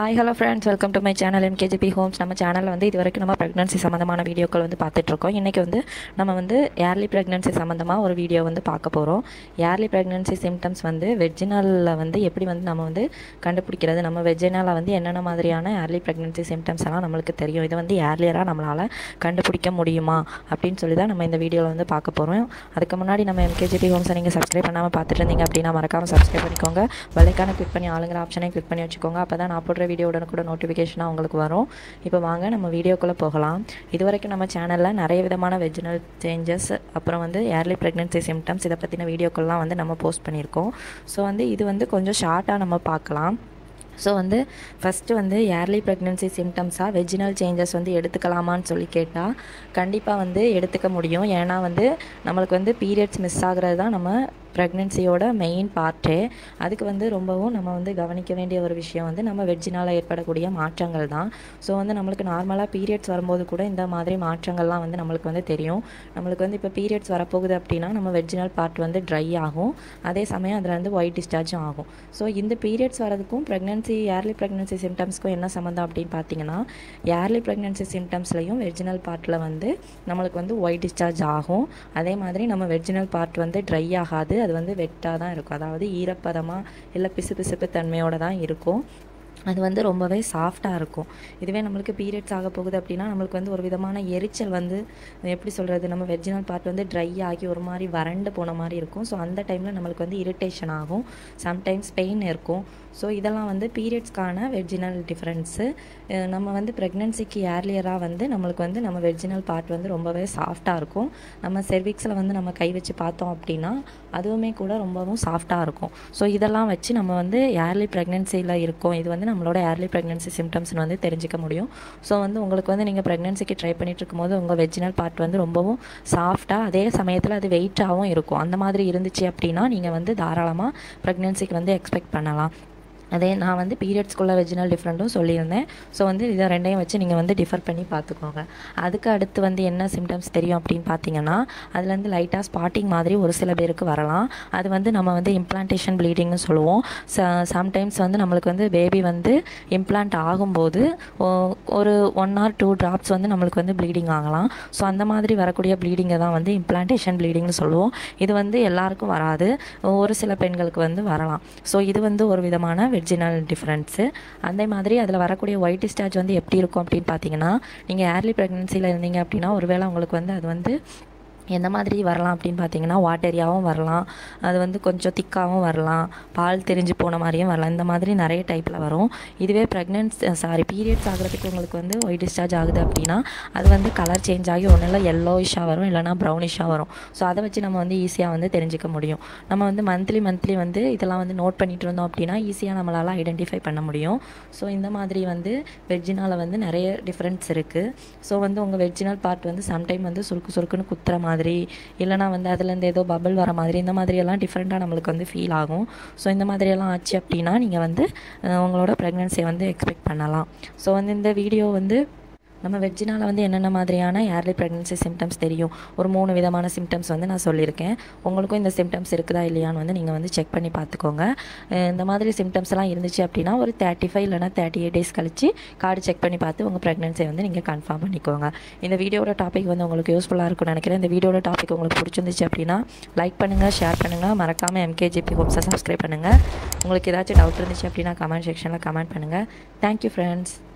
hi hello friends welcome to my channel MKGB homes நம்ம சேனலில் வந்து இது வரைக்கும் நம்ம ப்ரெக்னன்சி சம்மந்தமான வீடியோக்கள் வந்து பார்த்துட்ருக்கோம் இன்றைக்கி வந்து நம்ம வந்து ஏர்லி ப்ரெக்னன்சி சம்மந்தமாக ஒரு வீடியோ வந்து பார்க்க போகிறோம் ஏர்லி ப்ரெக்னன்சி சிம்டம்ஸ் வந்து வெஜினலில் வந்து எப்படி வந்து நம்ம வந்து கண்டுபிடிக்கிறது நம்ம வெஜினலில் வந்து என்னென்ன மாதிரியான ஏர்லி ப்ரெக்னன்சி சிம்டம்ஸ் எல்லாம் நம்மளுக்கு தெரியும் இது வந்து ஏர்லியராக நம்மளால் கண்டுபிடிக்க முடியுமா அப்படின்னு சொல்லி தான் நம்ம இந்த வீடியோவில் வந்து பார்க்க போகிறோம் அதுக்கு முன்னாடி நம்ம எம்கேஜிபி ஹோம்ஸை நீங்கள் சப்ஸ்கிரைப் பண்ணாமல் பார்த்துட்டு இருந்தீங்க அப்படின்னா மறக்காமல் சப்ஸ்கிரைப் பண்ணிக்கோங்க பெல்லைக்கான கிளிக் பண்ணி ஆளுங்கிற ஆப்ஷனை கிளிக் பண்ணி வச்சுக்கோங்க அப்போ தான் நான் போடுற வீடியோ கூட நோட்டிஃபிகேஷனாக உங்களுக்கு வரும் இப்போ வாங்க நம்ம வீடியோக்குள்ளே போகலாம் இது வரைக்கும் நம்ம சேனலில் நிறைய விதமான வெஜினல் சேஞ்சஸ் அப்புறம் வந்து ஏர்லி ப்ரெக்னன்சி சிம்டம்ஸ் இதை பற்றின வீடியோக்கள்லாம் வந்து நம்ம போஸ்ட் பண்ணியிருக்கோம் ஸோ வந்து இது வந்து கொஞ்சம் ஷார்ட்டாக நம்ம பார்க்கலாம் ஸோ வந்து ஃபஸ்ட்டு வந்து ஏர்லி ப்ரெக்னன்சி சிம்டம்ஸாக வெஜினல் சேஞ்சஸ் வந்து எடுத்துக்கலாமான்னு சொல்லி கேட்டால் கண்டிப்பாக வந்து எடுத்துக்க முடியும் ஏன்னா வந்து நம்மளுக்கு வந்து பீரியட்ஸ் மிஸ் ஆகிறது தான் நம்ம ப்ரெக்னென்சியோட மெயின் பார்ட்டே அதுக்கு வந்து ரொம்பவும் நம்ம வந்து கவனிக்க வேண்டிய ஒரு விஷயம் வந்து நம்ம வெஜ்ஜினால் ஏற்படக்கூடிய மாற்றங்கள் தான் ஸோ வந்து நம்மளுக்கு நார்மலாக பீரியட்ஸ் வரும்போது கூட இந்த மாதிரி மாற்றங்கள்லாம் வந்து நம்மளுக்கு வந்து தெரியும் நம்மளுக்கு வந்து இப்போ பீரியட்ஸ் வரப்போகுது அப்படின்னா நம்ம வெஜ்ஜினல் பார்ட் வந்து ட்ரை ஆகும் அதே சமயம் அதில் வந்து ஒயிட் டிஸ்சார்ஜும் ஆகும் ஸோ இந்த பீரியட்ஸ் வரதுக்கும் ப்ரெக்னன்சி ஏர்லி ப்ரெக்னன்சி சிம்டம்ஸ்க்கும் என்ன சம்மந்தம் அப்படின்னு பார்த்தீங்கன்னா ஏர்லி ப்ரெக்னன்சி சிம்டம்ஸ்லையும் வெஜ்ஜினல் பார்ட்டில் வந்து நம்மளுக்கு வந்து ஒயிட் டிஸ்சார்ஜ் ஆகும் அதே மாதிரி நம்ம வெஜ்ஜினல் பார்ட் வந்து ட்ரை ஆகாது அது வந்து வெட்டாக தான் இருக்கும் அதாவது ஈரப்பதமாக இல்லை பிசு பிசுப்பு தன்மையோடு தான் இருக்கும் அது வந்து ரொம்பவே சாஃப்டாக இருக்கும் இதுவே நம்மளுக்கு பீரியட்ஸ் ஆக போகுது அப்படின்னா நம்மளுக்கு வந்து ஒரு விதமான எரிச்சல் வந்து எப்படி சொல்கிறது நம்ம வெஜினல் பார்ட் வந்து ட்ரை ஆகி ஒரு மாதிரி வறண்டு போன மாதிரி இருக்கும் ஸோ அந்த டைமில் நம்மளுக்கு வந்து இரிட்டேஷன் ஆகும் சம்டைம்ஸ் பெயின் இருக்கும் ஸோ இதெல்லாம் வந்து பீரியட்ஸ்க்கான வெஜினல் டிஃப்ரென்ஸு நம்ம வந்து ப்ரெக்னென்சிக்கு ஏர்லியராக வந்து நம்மளுக்கு வந்து நம்ம வெஜினல் பார்ட் வந்து ரொம்பவே சாஃப்டாக இருக்கும் நம்ம செர்விக்ஸில் வந்து நம்ம கை வச்சு பார்த்தோம் அப்படின்னா அதுவுமே கூட ரொம்பவும் சாஃப்டாக இருக்கும் ஸோ இதெல்லாம் வச்சு நம்ம வந்து ஏர்லி ப்ரெக்னென்சியில் இருக்கோம் இது வந்து நம்மளோட ஏர்லி ப்ரெக்னென்சி சிம்டம்ஸ்னு வந்து தெரிஞ்சிக்க முடியும் ஸோ வந்து உங்களுக்கு வந்து நீங்கள் ப்ரெக்னென்சிக்கு ட்ரை பண்ணிட்டு இருக்கும்போது உங்கள் வெஜினல் பார்ட் வந்து ரொம்பவும் சாஃப்டாக அதே சமயத்தில் அது வெயிட்டாகவும் இருக்கும் அந்த மாதிரி இருந்துச்சு அப்படின்னா நீங்கள் வந்து தாராளமாக ப்ரெக்னென்சிக்கு வந்து எக்ஸ்பெக்ட் பண்ணலாம் அதே நான் வந்து பீரியட்ஸ்குள்ள வெஜினல் டிஃப்ரெண்ட்டும் சொல்லியிருந்தேன் ஸோ வந்து இதை ரெண்டையும் வச்சு நீங்கள் வந்து டிஃபர் பண்ணி பார்த்துக்கோங்க அதுக்கு அடுத்து வந்து என்ன சிம்டம்ஸ் தெரியும் அப்படின்னு பார்த்தீங்கன்னா அதில் வந்து லைட்டாக ஸ்பாட்டிங் மாதிரி ஒரு சில பேருக்கு வரலாம் அது வந்து நம்ம வந்து இம்ப்ளான்டேஷன் ப்ளீடிங்னு சொல்லுவோம் ச சம்டைம்ஸ் வந்து நம்மளுக்கு வந்து பேபி வந்து இம்ப்ளான்ட் ஆகும்போது ஒரு ஒன் ஆர் டூ ட்ராப்ஸ் வந்து நம்மளுக்கு வந்து ப்ளீடிங் ஆகலாம் ஸோ அந்த மாதிரி வரக்கூடிய ப்ளீடிங்கை தான் வந்து இம்ப்ளான்டேஷன் ப்ளீடிங்னு சொல்லுவோம் இது வந்து எல்லாருக்கும் வராது ஒரு சில பெண்களுக்கு வந்து வரலாம் ஸோ இது வந்து ஒரு விதமான வெர்ஜினல் டிஃப்ரென்ஸு அதே மாதிரி அதில் வரக்கூடிய ஒயிட் டிஸ்சார்ஜ் வந்து எப்படி இருக்கும் அப்படின்னு பார்த்தீங்கன்னா நீங்கள் ஏர்லி ப்ரெக்னென்சியில் இருந்தீங்க அப்படின்னா ஒருவேளை உங்களுக்கு வந்து அது வந்து எந்த மாதிரி வரலாம் அப்படின்னு பார்த்தீங்கன்னா வாட்டரியாகவும் வரலாம் அது வந்து கொஞ்சம் திக்காகவும் வரலாம் பால் தெரிஞ்சு போன மாதிரியும் வரலாம் இந்த மாதிரி நிறைய டைப்பில் வரும் இதுவே ப்ரெக்னென்ஸ் சாரி பீரியட்ஸ் ஆகிறதுக்கு உங்களுக்கு வந்து ஒயிட் டிஸ்சார்ஜ் ஆகுது அப்படின்னா அது வந்து கலர் சேஞ்ச் ஆகி ஒன்றும் இல்லை எல்லோயிஷாக வரும் இல்லைனா ப்ரௌனிஷாக வரும் ஸோ அதை வச்சு நம்ம வந்து ஈஸியாக வந்து தெரிஞ்சிக்க முடியும் நம்ம வந்து மந்த்லி மந்த்லி வந்து இதெல்லாம் வந்து நோட் பண்ணிட்டு இருந்தோம் அப்படின்னா ஈஸியாக நம்மளால் ஐடென்டிஃபை பண்ண முடியும் ஸோ இந்த மாதிரி வந்து வெஜ்ஜினால் வந்து நிறைய டிஃப்ரென்ஸ் இருக்குது ஸோ வந்து உங்கள் வெஜ்ஜினல் பார்ட் வந்து சம்டைம் வந்து சுருக்கு சுருக்குன்னு குத்துற மாதிரி மாதிரி இல்லைனா வந்து அதுலேருந்து ஏதோ பபிள் வர மாதிரி இந்த மாதிரியெல்லாம் டிஃப்ரெண்ட்டாக நம்மளுக்கு வந்து ஃபீல் ஆகும் ஸோ இந்த மாதிரியெல்லாம் ஆச்சு அப்படின்னா நீங்கள் வந்து உங்களோட ப்ரெக்னென்சியை வந்து எக்ஸ்பெக்ட் பண்ணலாம் ஸோ வந்து இந்த வீடியோ வந்து நம்ம வெஜ்ஜினால் வந்து என்னென்ன மாதிரியான ஏர்லி ப்ரெக்னன்சி சிம்டம்ஸ் தெரியும் ஒரு மூணு விதமான சிம்டம்ஸ் வந்து நான் சொல்லியிருக்கேன் உங்களுக்கும் இந்த சிம்டம்ஸ் இருக்குதா இல்லையான்னு வந்து நீங்கள் வந்து செக் பண்ணி பார்த்துக்கோங்க இந்த மாதிரி சிம்டம்ஸ் எல்லாம் இருந்துச்சு அப்படின்னா ஒரு தேர்ட்டி ஃபைவ் இல்லைனா தேர்ட்டி எயிட் டேஸ் கழிச்சு கார்டு செக் பண்ணி பார்த்து உங்கள் ப்ரெக்னன்சியை வந்து நீங்கள் கன்ஃபார்ம் பண்ணிக்கோங்க இந்த வீடியோட டாபிக் வந்து உங்களுக்கு யூஸ்ஃபுல்லாக இருக்கும்னு நினைக்கிறேன் இந்த வீடியோட டாபிக் உங்களுக்கு பிடிச்சிருந்துச்சு அப்படின்னா லைக் பண்ணுங்கள் ஷேர் பண்ணுங்கள் மறக்காமல் எம்கேஜிபி ஹோம்ஸை சப்ஸ்கிரைப் பண்ணுங்கள் உங்களுக்கு ஏதாச்சும் டவுட் இருந்துச்சு அப்படின்னா கமெண்ட் செக்ஷனில் கமெண்ட் பண்ணுங்கள் தேங்க்யூ ஃப்ரெண்ட்ஸ்